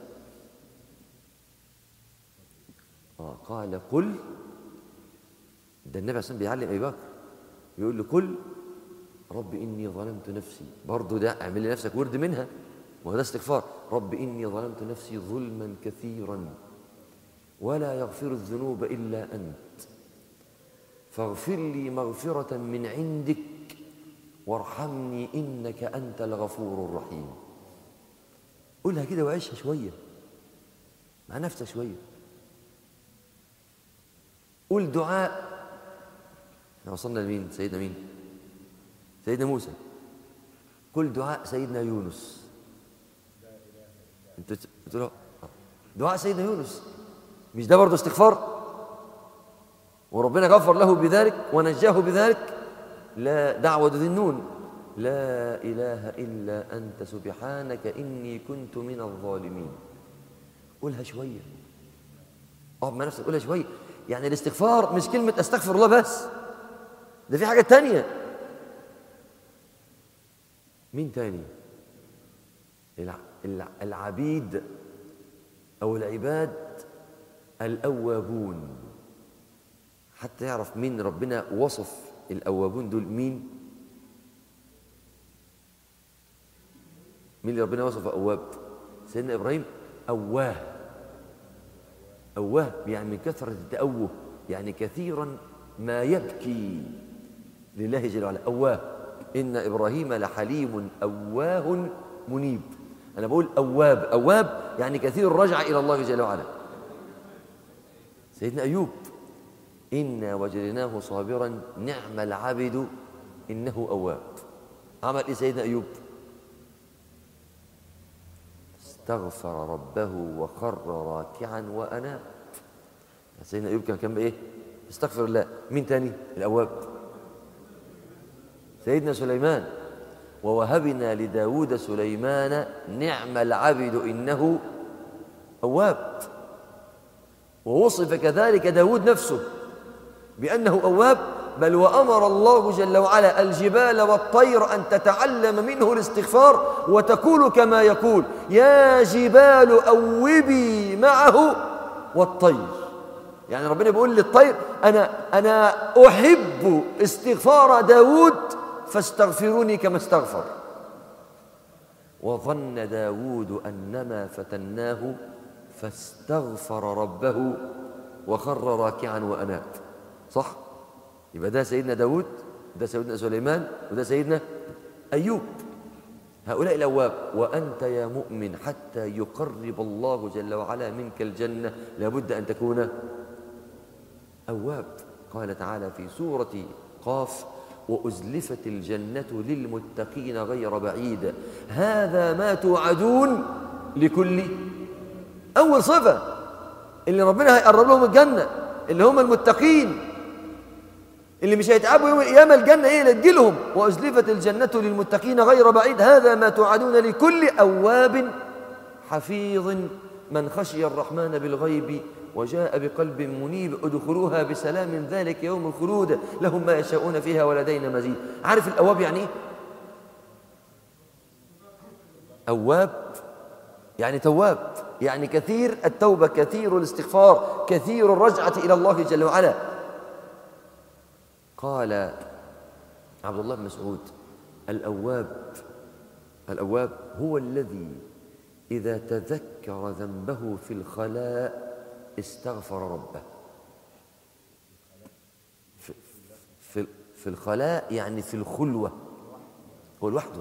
آه قال قل ده النبي عليه بيعلم أبي بكر يقول له قل رب إني ظلمت نفسي برضه ده اعمل لنفسك ورد منها وهذا استغفار رب إني ظلمت نفسي ظلما كثيرا ولا يغفر الذنوب إلا أنت فاغفر لي مغفرة من عندك وارحمني إنك أنت الغفور الرحيم قولها كده وعيشها شوية مع نفسك شوية قول دعاء احنا وصلنا لمين سيدنا مين سيدنا موسى قل دعاء سيدنا يونس انت بتقول دعاء سيدنا يونس مش ده برضه استغفار وربنا غفر له بذلك ونجاه بذلك لا دعوة ذي النون لا إله إلا أنت سبحانك إني كنت من الظالمين قولها شوية اقعد مع نفسك قولها شوية يعني الاستغفار مش كلمة أستغفر الله بس ده في حاجة تانية مين تاني العبيد أو العباد الأوابون حتى يعرف مين ربنا وصف الأوابون دول مين مين اللي ربنا وصف أواب سيدنا إبراهيم أواه أواه يعني من كثرة التأوه يعني كثيرا ما يبكي لله جل وعلا أواه إن إبراهيم لحليم أواه منيب أنا بقول أواب أواب يعني كثير رجع إلى الله جل وعلا سيدنا أيوب إنا وجدناه صابرا نعم العبد إنه أواب عمل إيه سيدنا أيوب استغفر ربه وخر راكعا وأناب سيدنا أيوب كان كان إيه استغفر الله مين تاني الأواب سيدنا سليمان ووهبنا لداود سليمان نعم العبد إنه أواب ووصف كذلك داود نفسه بأنه أواب بل وأمر الله جل وعلا الجبال والطير أن تتعلم منه الاستغفار وتقول كما يقول يا جبال أوبي معه والطير يعني ربنا بيقول للطير أنا, أنا أحب استغفار داود فاستغفروني كما استغفر وظن داود أنما فتناه فاستغفر ربه وخر راكعا وأناب صح يبقى ده سيدنا داود ده سيدنا سليمان وده سيدنا أيوب هؤلاء الأواب وأنت يا مؤمن حتى يقرب الله جل وعلا منك الجنة لابد أن تكون أواب قال تعالى في سورة قاف وأزلفت الجنة للمتقين غير بعيد هذا ما توعدون لكل أول صفة اللي ربنا هيقرب لهم الجنة اللي هم المتقين اللي مش هيتعبوا يوم القيامة الجنة ايه اللي تجيلهم وأزلفت الجنة للمتقين غير بعيد هذا ما توعدون لكل أواب حفيظ من خشي الرحمن بالغيب وجاء بقلب منيب ادخلوها بسلام ذلك يوم الخلود لهم ما يشاءون فيها ولدينا مزيد عارف الأواب يعني ايه أواب يعني تواب يعني كثير التوبة كثير الاستغفار كثير الرجعة إلى الله جل وعلا قال عبد الله بن مسعود الأواب الأواب هو الذي إذا تذكر ذنبه في الخلاء استغفر ربه في, في, في الخلاء يعني في الخلوة هو لوحده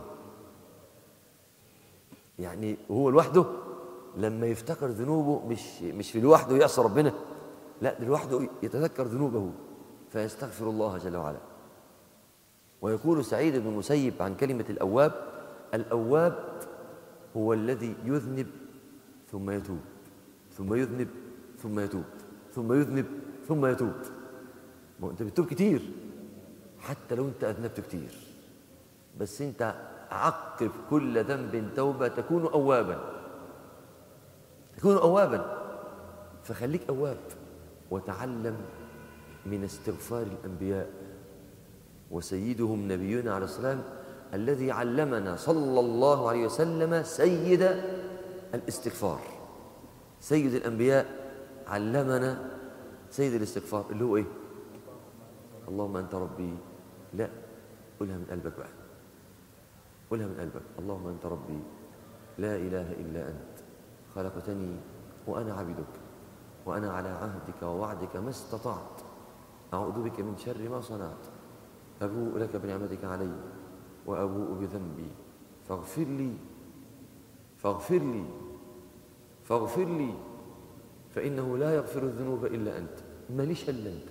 يعني هو لوحده لما يفتكر ذنوبه مش مش في لوحده يعصى ربنا لا ده لوحده يتذكر ذنوبه فيستغفر الله جل وعلا ويقول سعيد بن المسيب عن كلمة الأواب الأواب هو الذي يذنب ثم يتوب ثم يذنب ثم يتوب ثم يذنب ثم يتوب ما انت بتتوب كتير حتى لو انت اذنبت كتير بس انت عقب كل ذنب توبه تكون اوابا تكون اوابا فخليك اواب وتعلم من استغفار الانبياء وسيدهم نبينا عليه السلام الذي علمنا صلى الله عليه وسلم سيد الاستغفار سيد الانبياء علمنا سيد الاستغفار اللي هو ايه اللهم انت ربي لا قولها من قلبك بقى قولها من قلبك اللهم انت ربي لا اله الا انت خلقتني وانا عبدك وانا على عهدك ووعدك ما استطعت اعوذ بك من شر ما صنعت ابوء لك بنعمتك علي وابوء بذنبي فاغفر لي فاغفر لي فاغفر لي فانه لا يغفر الذنوب الا انت ماليش الا انت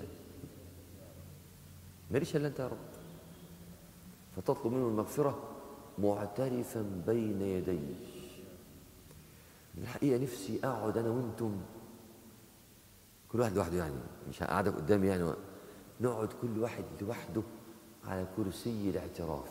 ماليش الا انت يا رب فتطلب منه المغفره معترفا بين يديه الحقيقه نفسي اقعد انا وانتم كل واحد لوحده يعني مش هقعدك قدامي يعني نقعد كل واحد لوحده على كرسي الاعتراف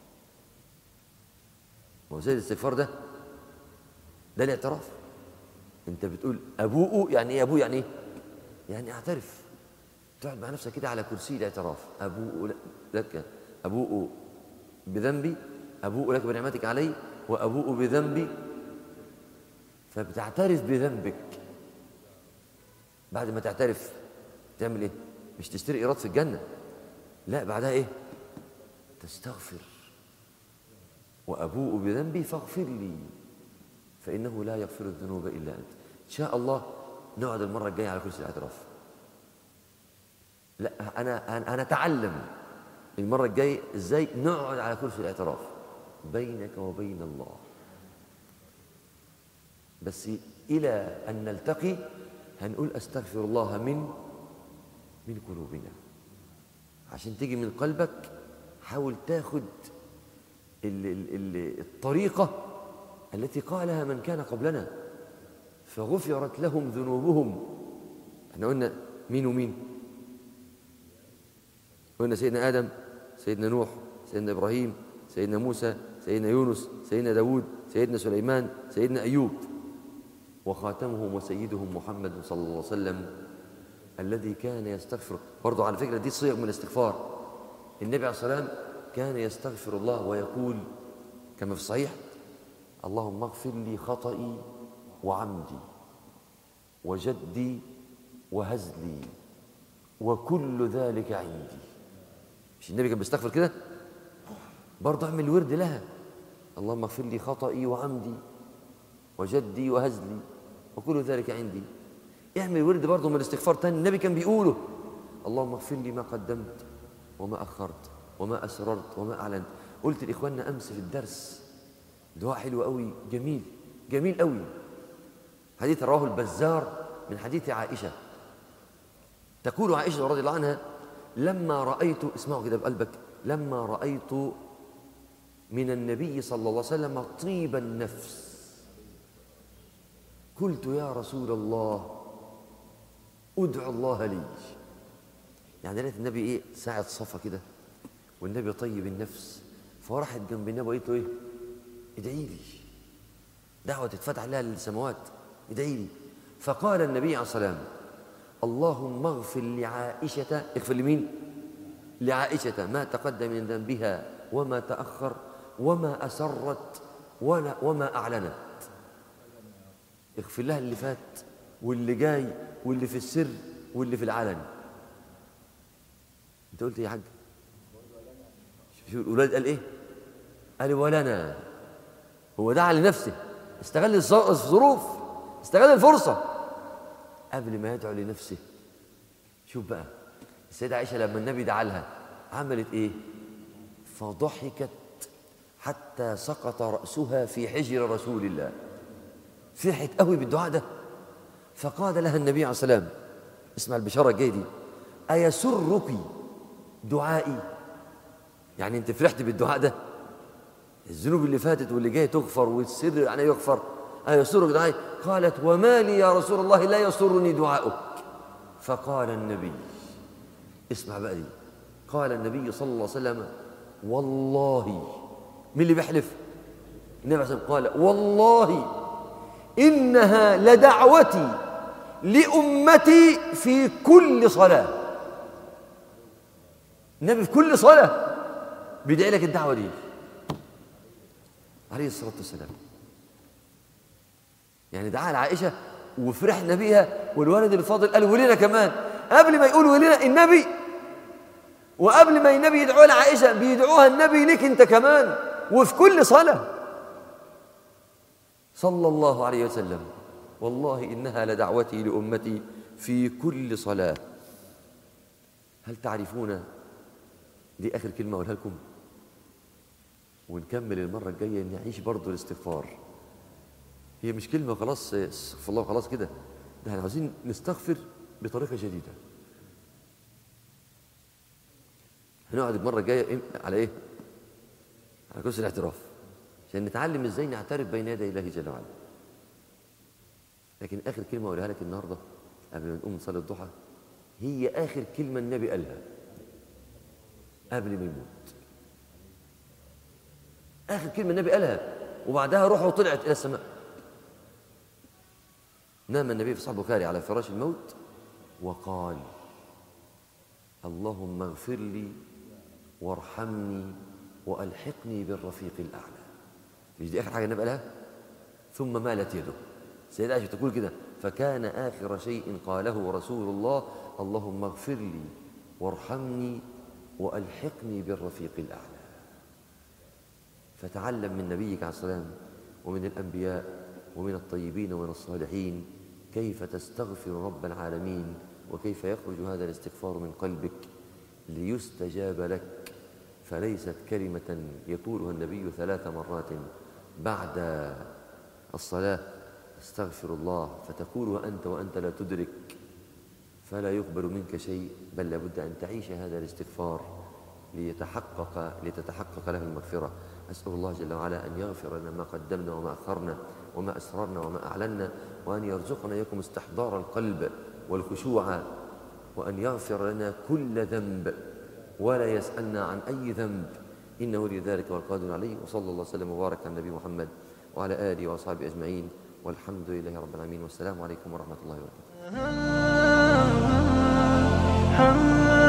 هو زي الاستغفار ده ده الاعتراف انت بتقول ابوء يعني ايه ابوء يعني ايه يعني اعترف تقعد مع نفسك كده على كرسي الاعتراف ابوء لك ابوء بذنبي ابوء لك بنعمتك علي وابوء بذنبي فبتعترف بذنبك بعد ما تعترف تعمل ايه مش تشتري ايراد في الجنه لا بعدها ايه تستغفر وابوء بذنبي فاغفر لي فانه لا يغفر الذنوب الا انت ان شاء الله نقعد المره الجايه على كرسي الاعتراف لا انا انا اتعلم المره الجايه ازاي نقعد على كرسي الاعتراف بينك وبين الله بس الى ان نلتقي هنقول استغفر الله من من قلوبنا عشان تيجي من قلبك حاول تاخد ال ال ال الطريقة التي قالها من كان قبلنا فغفرت لهم ذنوبهم احنا قلنا مين ومين قلنا سيدنا آدم سيدنا نوح سيدنا إبراهيم سيدنا موسى سيدنا يونس سيدنا داود سيدنا سليمان سيدنا أيوب وخاتمهم وسيدهم محمد صلى الله عليه وسلم الذي كان يستغفر برضو على فكرة دي صيغ من الاستغفار النبي عليه الصلاة والسلام كان يستغفر الله ويقول كما في الصحيح اللهم اغفر لي خطئي وعمدي وجدي وهزلي وكل ذلك عندي مش النبي كان بيستغفر كده برضه اعمل ورد لها اللهم اغفر لي خطئي وعمدي وجدي وهزلي وكل ذلك عندي اعمل ورد برضه من الاستغفار تاني النبي كان بيقوله اللهم اغفر لي ما قدمت وما أخرت وما أسررت وما أعلنت قلت لإخواننا أمس في الدرس دعاء حلو قوي جميل جميل قوي حديث رواه البزار من حديث عائشة تقول عائشة رضي الله عنها لما رأيت اسمعوا كده بقلبك لما رأيت من النبي صلى الله عليه وسلم طيب النفس قلت يا رسول الله ادعو الله لي يعني لقيت النبي ايه ساعة صفا كده والنبي طيب النفس فراحت جنب النبي وقالت له ايه ادعي لي دعوة تتفتح لها للسماوات ادعي لي فقال النبي عليه الصلاة والسلام اللهم اغفر لعائشة اغفر لمين لعائشة ما تقدم من ذنبها وما تأخر وما أسرت ولا وما أعلنت اغفر لها اللي فات واللي جاي واللي في السر واللي في العلن انت قلت ايه يا حاج شوف الولاد قال ايه قال ولنا هو دعا لنفسه استغل الظروف استغل الفرصة قبل ما يدعو لنفسه شوف بقى السيدة عائشة لما النبي دعا لها عملت ايه فضحكت حتى سقط رأسها في حجر رسول الله فرحت قوي بالدعاء ده فقال لها النبي عليه الصلاة والسلام اسمع البشارة الجاية دي أيسرك دعائي يعني أنت فرحت بالدعاء ده الذنوب اللي فاتت واللي جاية تغفر والسر يعني يغفر أيسرك دعائي قالت وما لي يا رسول الله لا يسرني دعاؤك فقال النبي اسمع بقى دي قال النبي صلى الله عليه وسلم والله مين اللي بيحلف النبي عليه الصلاة والسلام قال والله إنها لدعوتي لأمتي في كل صلاة النبي في كل صلاة بيدعي لك الدعوة دي عليه الصلاة والسلام يعني دعا لعائشة وفرحنا بيها والولد الفاضل قال ولنا كمان قبل ما يقول ولنا النبي وقبل ما النبي يدعو لعائشة بيدعوها النبي لك انت كمان وفي كل صلاة صلى الله عليه وسلم والله إنها لدعوتي لأمتي في كل صلاة هل تعرفون دي آخر كلمة أقولها لكم ونكمل المرة الجاية نعيش برضو الاستغفار هي مش كلمة خلاص استغفر الله خلاص كده ده احنا عاوزين نستغفر بطريقة جديدة هنقعد المرة الجاية على ايه؟ على كرسي الاعتراف عشان نتعلم ازاي نعترف بين يدي الله جل وعلا لكن اخر كلمة اقولها لك النهاردة قبل ما نقوم نصلي الضحى هي اخر كلمة النبي قالها قبل ما يموت اخر كلمة النبي قالها وبعدها روحه طلعت الى السماء نام النبي في صحيح البخاري على فراش الموت وقال اللهم اغفر لي وارحمني والحقني بالرفيق الاعلى مش دي اخر حاجه النبي قالها ثم مالت يده سيدة عائشة تقول كده فكان آخر شيء قاله رسول الله اللهم اغفر لي وارحمني وألحقني بالرفيق الأعلى فتعلم من نبيك عليه السلام ومن الأنبياء ومن الطيبين ومن الصالحين كيف تستغفر رب العالمين وكيف يخرج هذا الاستغفار من قلبك ليستجاب لك فليست كلمة يقولها النبي ثلاث مرات بعد الصلاة استغفر الله فتقولها أنت وأنت لا تدرك فلا يقبل منك شيء بل لابد أن تعيش هذا الاستغفار ليتحقق لتتحقق له المغفرة أسأل الله جل وعلا أن يغفر لنا ما قدمنا وما أخرنا وما أسررنا وما أعلنا وأن يرزقنا إياكم استحضار القلب والخشوع وأن يغفر لنا كل ذنب ولا يسألنا عن أي ذنب إنه لذلك والقادر عليه وصلى الله وسلم وبارك على النبي محمد وعلى آله وأصحابه أجمعين والحمد لله رب العالمين والسلام عليكم ورحمة الله وبركاته